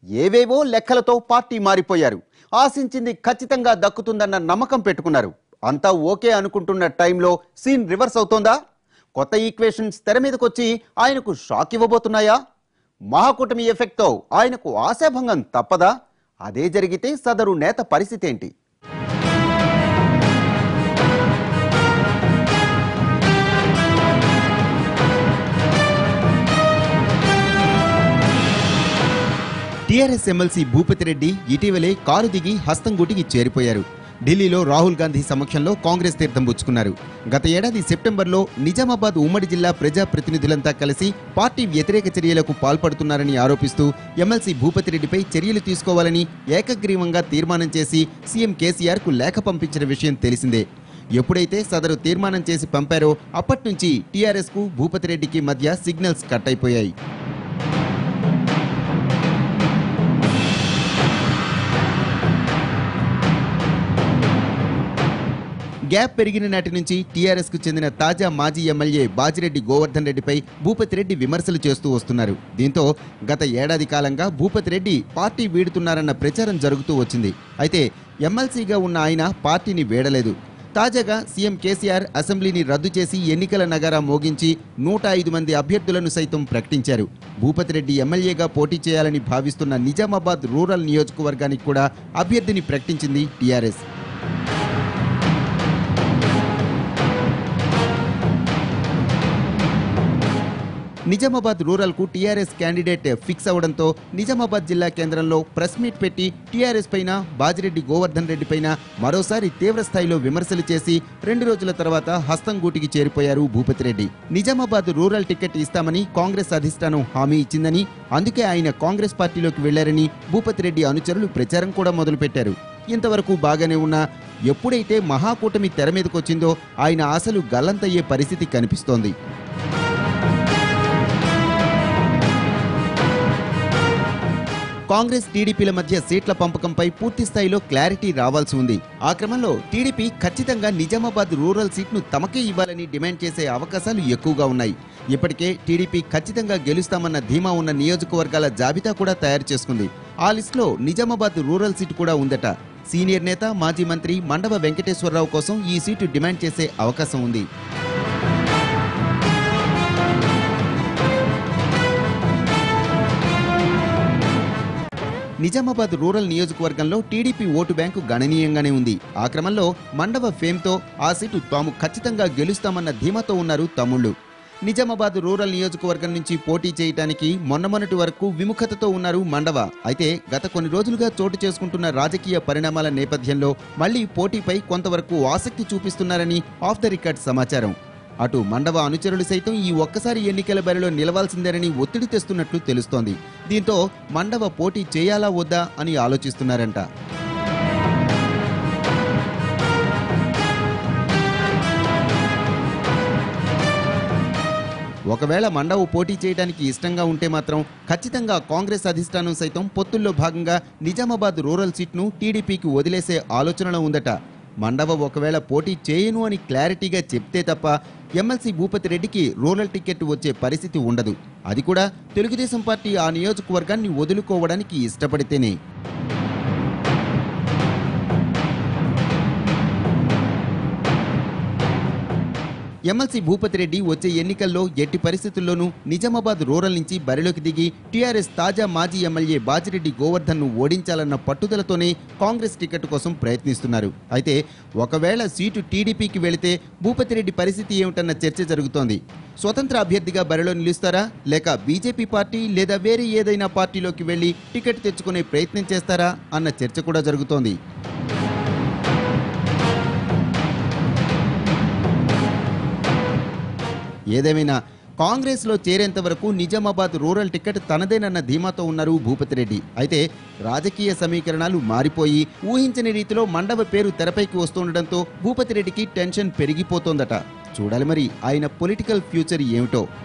ఏవేవో లెక్కలతో పార్టీ మారిపోయారు ఆశించింది ఖచ్చితంగా దక్కుతుందన్న నమ్మకం పెట్టుకున్నారు అంతా ఓకే అనుకుంటున్న టైంలో సీన్ రివర్స్ అవుతోందా కొత్త ఈక్వేషన్స్ తెర మీదకొచ్చి ఆయనకు షాక్ ఇవ్వబోతున్నాయా మహాకూటమి ఎఫెక్ట్తో ఆయనకు ఆశాభంగం తప్పదా అదే జరిగితే సదరు నేత పరిస్థితి ఏంటి టీఆర్ఎస్ ఎమ్మెల్సీ భూపతి రెడ్డి ఇటీవలే కారు దిగి హస్తంగూటికి చేరిపోయారు ఢిల్లీలో రాహుల్ గాంధీ సమక్షంలో కాంగ్రెస్ తీర్థం పుచ్చుకున్నారు గత ఏడాది సెప్టెంబర్లో నిజామాబాద్ ఉమ్మడి జిల్లా ప్రజా ప్రతినిధులంతా కలిసి పార్టీ వ్యతిరేక చర్యలకు పాల్పడుతున్నారని ఆరోపిస్తూ ఎమ్మెల్సీ భూపతి రెడ్డిపై చర్యలు తీసుకోవాలని ఏకగ్రీవంగా తీర్మానం చేసి సీఎం కేసీఆర్ కు లేఖ పంపించిన విషయం తెలిసిందే ఎప్పుడైతే సదరు తీర్మానం చేసి పంపారో అప్పట్నుంచి టీఆర్ఎస్ కు భూపతి రెడ్డికి మధ్య సిగ్నల్స్ కట్ అయిపోయాయి గ్యాప్ పెరిగిన నాటి నుంచి టీఆర్ఎస్ కు చెందిన తాజా మాజీ ఎమ్మెల్యే బాజిరెడ్డి గోవర్ధన్ రెడ్డిపై భూపతి రెడ్డి విమర్శలు చేస్తూ వస్తున్నారు దీంతో గత ఏడాది కాలంగా భూపతి రెడ్డి పార్టీ వీడుతున్నారన్న ప్రచారం జరుగుతూ వచ్చింది అయితే ఎమ్మెల్సీగా ఉన్న ఆయన పార్టీని వీడలేదు తాజాగా సీఎం కేసీఆర్ అసెంబ్లీని రద్దు చేసి ఎన్నికల నగారా మోగించి నూట ఐదు మంది అభ్యర్థులను సైతం ప్రకటించారు భూపతి రెడ్డి ఎమ్మెల్యేగా పోటీ చేయాలని భావిస్తున్న నిజామాబాద్ రూరల్ నియోజకవర్గానికి కూడా అభ్యర్థిని ప్రకటించింది టీఆర్ఎస్ నిజామాబాద్ రూరల్ కు టీఆర్ఎస్ క్యాండిడేట్ ఫిక్స్ అవడంతో నిజామాబాద్ జిల్లా కేంద్రంలో ప్రెస్ మీట్ పెట్టి టీఆర్ఎస్ పైన బాజిరెడ్డి గోవర్ధన్ రెడ్డి పైన మరోసారి తీవ్ర స్థాయిలో విమర్శలు చేసి రెండు రోజుల తర్వాత హస్తంగూటికి చేరిపోయారు భూపతి రెడ్డి నిజామాబాద్ రూరల్ టికెట్ ఇస్తామని కాంగ్రెస్ అధిష్టానం హామీ ఇచ్చిందని అందుకే ఆయన కాంగ్రెస్ పార్టీలోకి వెళ్లారని భూపతి రెడ్డి అనుచరులు ప్రచారం కూడా మొదలుపెట్టారు ఇంతవరకు బాగానే ఉన్నా ఎప్పుడైతే మహాకూటమి తెర మీదకొచ్చిందో ఆయన ఆశలు గల్లంతయ్యే పరిస్థితి కనిపిస్తోంది కాంగ్రెస్ టీడీపీల మధ్య సీట్ల పంపకంపై పూర్తి స్థాయిలో క్లారిటీ రావాల్సి ఉంది ఆ క్రమంలో టీడీపీ ఖచ్చితంగా నిజామాబాద్ రూరల్ సీట్ను తమకే ఇవ్వాలని డిమాండ్ చేసే అవకాశాలు ఎక్కువగా ఉన్నాయి ఇప్పటికే టీడీపీ ఖచ్చితంగా గెలుస్తామన్న ధీమా ఉన్న నియోజకవర్గాల జాబితా కూడా తయారు చేసుకుంది ఆ లిస్టులో నిజామాబాద్ రూరల్ సీటు కూడా ఉందట సీనియర్ నేత మాజీ మంత్రి మండవ వెంకటేశ్వరరావు కోసం ఈ సీటు డిమాండ్ చేసే అవకాశం ఉంది నిజామాబాద్ రూరల్ నియోజకవర్గంలో టీడీపీ ఓటు బ్యాంకు గణనీయంగానే ఉంది ఆ క్రమంలో మండవ ఫేమ్తో ఆ సీటు తాము ఖచ్చితంగా గెలుస్తామన్న ధీమాతో ఉన్నారు తమ్ముళ్ళు నిజామాబాద్ రూరల్ నియోజకవర్గం నుంచి పోటీ చేయడానికి మొన్న మొన్నటి వరకు విముఖతతో ఉన్నారు మండవ అయితే గత కొన్ని రోజులుగా చోటు చేసుకుంటున్న రాజకీయ పరిణామాల నేపథ్యంలో మళ్లీ పోటీపై కొంతవరకు ఆసక్తి చూపిస్తున్నారని ఆఫ్ ద రికార్డ్ సమాచారం అటు మండవ అనుచరులు సైతం ఈ ఒక్కసారి ఎన్నికల బరిలో నిలవాల్సిందేనని ఒత్తిడి తెస్తున్నట్లు తెలుస్తోంది దీంతో మండవ పోటీ చేయాలా వద్దా అని ఆలోచిస్తున్నారంట ఒకవేళ మండవు పోటీ చేయడానికి ఇష్టంగా ఉంటే మాత్రం ఖచ్చితంగా కాంగ్రెస్ అధిష్టానం సైతం పొత్తుల్లో భాగంగా నిజామాబాద్ రూరల్ సీట్ను టీడీపీకి వదిలేసే ఆలోచనలో ఉందట మండవ ఒకవేళ పోటీ చేయను అని క్లారిటీగా చెప్తే తప్ప ఎమ్మెల్సీ భూపతి రెడ్డికి రూరల్ టికెట్ వచ్చే పరిస్థితి ఉండదు అది కూడా తెలుగుదేశం పార్టీ ఆ నియోజకవర్గాన్ని వదులుకోవడానికి ఇష్టపడితేనే ఎమ్మెల్సీ భూపతి రెడ్డి వచ్చే ఎన్నికల్లో ఎట్టి పరిస్థితుల్లోనూ నిజామాబాద్ రూరల్ నుంచి బరిలోకి దిగి టీఆర్ఎస్ తాజా మాజీ ఎమ్మెల్యే బాజిరెడ్డి గోవర్ధన్ ను ఓడించాలన్న పట్టుదలతోనే కాంగ్రెస్ టికెట్ కోసం ప్రయత్నిస్తున్నారు అయితే ఒకవేళ సీటు టీడీపీకి వెళితే భూపతి రెడ్డి పరిస్థితి ఏమిటన్న చర్చ జరుగుతోంది స్వతంత్ర అభ్యర్థిగా బరిలో నిలుస్తారా లేక బీజేపీ పార్టీ లేదా వేరే ఏదైనా పార్టీలోకి వెళ్లి టికెట్ తెచ్చుకునే ప్రయత్నం చేస్తారా అన్న చర్చ కూడా జరుగుతోంది ఏదేమైనా కాంగ్రెస్లో చేరేంత వరకు నిజామాబాద్ రూరల్ టికెట్ తనదేనన్న ధీమాతో ఉన్నారు భూపతి రెడ్డి అయితే రాజకీయ సమీకరణాలు మారిపోయి ఊహించని రీతిలో మండవ పేరు తెరపైకి వస్తుండటంతో భూపతి రెడ్డికి టెన్షన్ పెరిగిపోతోందట చూడాలి మరి ఆయన పొలిటికల్ ఫ్యూచర్ ఏమిటో